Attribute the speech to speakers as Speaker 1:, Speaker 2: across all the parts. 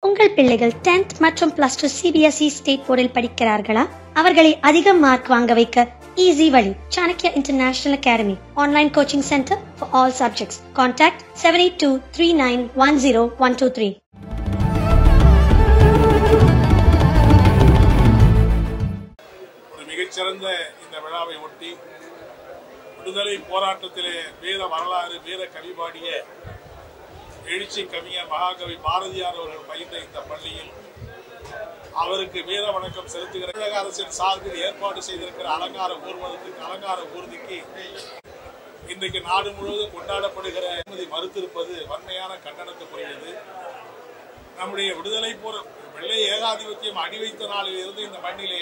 Speaker 1: உங்கள் பிள்ளைகள் 10th மற்றும் பிளஸ் டூ சிபிஎஸ்இ ஸ்டேட் போர்டில் படிக்கிறார்களா அவர்களை அதிக மார்க் வாங்க வைக்க ஈஸி வழி Chanakya international academy online coaching centre for all subjects contact seven eight two three nine one zero one two three
Speaker 2: ஒரு மிகச்சிறந்த இந்த விழாவை ஒட்டி விடுதலை போராட்டத்திலே வீர வரலாறு வீர கவிபாடிய எழுச்சி கவிஞர் மகாகவி பாரதியார் அவர்கள் பயின்ற இந்த பள்ளியில் அவருக்கு வீர வணக்கம் செலுத்துகிற தமிழக அரசின் சார்பில் ஏற்பாடு செய்திருக்கிற அலங்கார ஊர்வலத்துக்கு அலங்கார ஊர்திக்கு இன்றைக்கு நாடு முழுவதும் கொண்டாடப்படுகிற அனுமதி மறுத்திருப்பது வன்மையான கண்டனத்துக்குரியது நம்முடைய விடுதலை போற வெள்ளை ஏகாதிபத்தியம் அடி வைத்த நாளில் இருந்து இந்த மண்ணிலே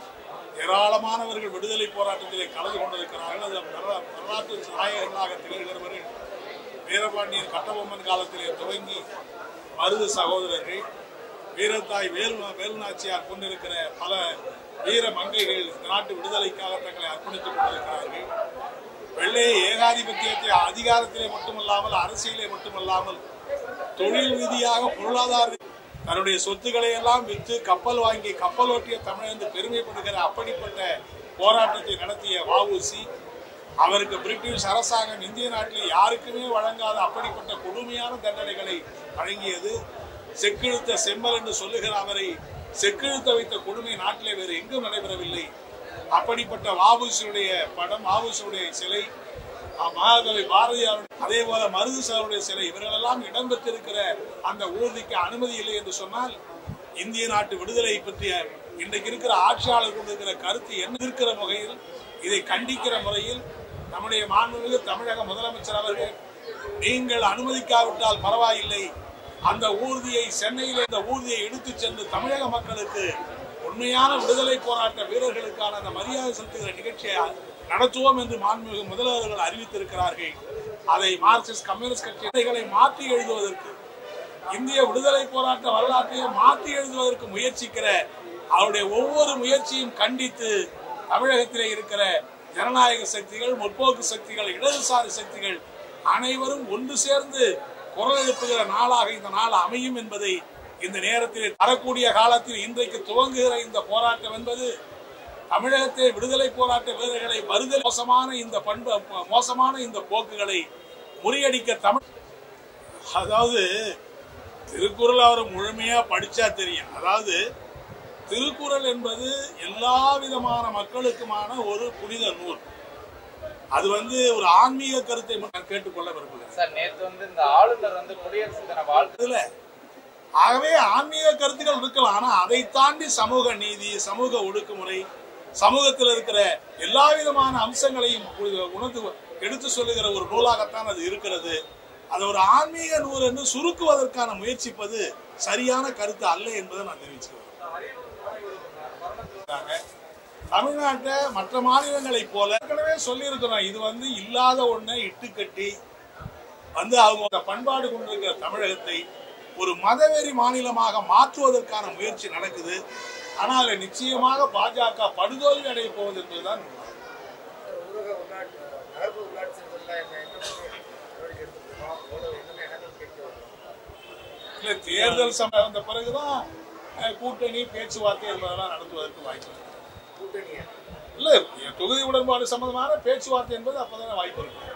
Speaker 2: ஏராளமானவர்கள் விடுதலை போராட்டத்திலே கலந்து கொண்டிருக்கிறார்கள் அது வரலா- வரலாற்று நாயகர்களாக திகழ்கிறவர்கள் வீரபாண்டியன் கட்டபொம்மன் காலத்திலே துவங்கி மருது சகோதரர்கள் வீரத்தாய் வேலு வேலுநாச்சியார் கொண்டிருக்கிற பல வீர மங்கைகள் இந்த நாட்டு விடுதலைக்காக தங்களை அர்ப்பணித்துக் கொண்டிருக்கிறார்கள் வெள்ளைய ஏகாதிபத்தியத்தை அதிகாரத்திலே மட்டுமல்லாமல் அரசியலே மட்டுமல்லாமல் தொழில் ரீதியாக பொருளாதார தன்னுடைய சொத்துக்களை எல்லாம் விற்று கப்பல் வாங்கி கப்பல் ஓட்டிய தமிழன் பெருமைப்படுகிற அப்படிப்பட்ட போராட்டத்தை நடத்திய வஉசி அவருக்கு பிரிட்டிஷ் அரசாங்கம் இந்திய நாட்டில் யாருக்குமே வழங்காத அப்படிப்பட்ட கொடுமையான தண்டனைகளை வழங்கியது செக்கிழுத்த செம்மல் என்று சொல்லுகிற அவரை செக்கிழுத்த வைத்த கொடுமை நாட்டிலே வேறு எங்கும் நடைபெறவில்லை அப்படிப்பட்ட வாபுசியுடைய படம் வாபுசியுடைய சிலை அஹ், மகாகவி பாரதியார் அதே போல மருது சாருடைய சிலை இவர்களெல்லாம் இடம்பெற்றிருக்கிற அந்த ஊர்திக்கு அனுமதி இல்லை என்று சொன்னால் இந்திய நாட்டு விடுதலை பற்றிய இன்றைக்கு இருக்கிற ஆட்சியாளர் கொண்டிருக்கிற கருத்து என்ன இருக்கிற வகையில் இதை கண்டிக்கிற முறையில் நம்முடைய மாண்புமிகு தமிழக முதலமைச்சர் அவர்கள் நீங்கள் அனுமதிக்காவிட்டால் பரவாயில்லை அந்த ஊர்தியை சென்னையில் இந்த ஊர்தியை எடுத்துச் சென்று தமிழக மக்களுக்கு உண்மையான விடுதலை போராட்ட வீரர்களுக்கான அந்த மரியாதை செலுத்துகிற நிகழ்ச்சியை நடத்துவோம் என்று மாண்புமிகு முதல்வர்கள் அறிவித்திருக்கிறார்கள் அதை மார்க்சிஸ்ட் கம்யூனிஸ்ட் கட்சிகளை மாற்றி எழுதுவதற்கு இந்திய விடுதலை போராட்ட வரலாற்றை மாற்றி எழுதுவதற்கு முயற்சிக்கிற அவருடைய ஒவ்வொரு முயற்சியும் கண்டித்து தமிழகத்திலே இருக்கிற ஜனநாயக சக்திகள் முற்போக்கு சக்திகள் இடதுசாரி சக்திகள் அனைவரும் ஒன்று சேர்ந்து குரல் எழுப்புகிற நாளாக இந்த நாள் அமையும் என்பதை இந்த நேரத்தில் வரக்கூடிய காலத்தில் இன்றைக்கு துவங்குகிற இந்த போராட்டம் என்பது தமிழகத்தை விடுதலை போராட்ட வீரர்களை வருதல் மோசமான இந்த பண்பு மோசமான இந்த போக்குகளை முறியடிக்க தமிழ் அதாவது திருக்குறள் அவர் முழுமையா படிச்சா தெரியும் அதாவது திருக்குறள் என்பது எல்லா விதமான மக்களுக்குமான ஒரு புனித நூல் அது வந்து ஒரு ஆன்மீக கருத்தை மட்டும் நான் கேட்டுக்கொள்ள விரும்புகிறேன்
Speaker 3: சார் நேத்து வந்து இந்த ஆளுநர் வந்து குடியரசு தின வாழ்த்து
Speaker 2: இதுல ஆகவே ஆன்மீக கருத்துக்கள் இருக்கலாம் ஆனா அதை தாண்டி சமூக நீதி சமூக ஒடுக்குமுறை சமூகத்தில் இருக்கிற எல்லா விதமான அம்சங்களையும் உ- உணர்ந்து எடுத்து சொல்லுகிற ஒரு நூலாகத்தான் அது இருக்கிறது அது ஒரு ஆன்மீக நூல் என்று சுருக்குவதற்கான முயற்சிப்பது சரியான கருத்து அல்ல என்பதை நான் தெரிவிச்சுக்கிறேன் தமிழ்நாட்டை மற்ற மாநிலங்களை போல ஏற்கனவே சொல்லியிருக்கிறோம் இது வந்து இல்லாத ஒன்றை இட்டுக்கட்டி வந்து அவங்க அந்த பண்பாடு கொண்டிருக்கிற தமிழகத்தை ஒரு மதவெறி மாநிலமாக மாற்றுவதற்கான முயற்சி நடக்குது ஆனால் அதுல நிச்சயமாக பாஜக படுதோல்வி அடைய போவது என்பதுதான் உண்மை.
Speaker 4: ஊரக உள்நாட்டு நகர்ப்புற உள்ளாட்சிகளில் என்ன என்ன மாதிரி நடவடிக்கை எடுத்துருக்கோம் எவ்வளோ என்னென்ன இடங்கள் கேட்க வரும்
Speaker 2: இல்ல தேர்தல் சமயம் வந்த பிறகுதான் அஹ், கூட்டணி பேச்சுவார்த்தை என்பதெல்லாம் நடத்துவதற்கு வாய்ப்பு இருக்கு.
Speaker 4: கூட்டணியை
Speaker 2: இல்ல தொகுதி உடன்பாடு சம்பந்தமான பேச்சுவார்த்தை என்பது அப்பதான் வாய்ப்பு இருக்கு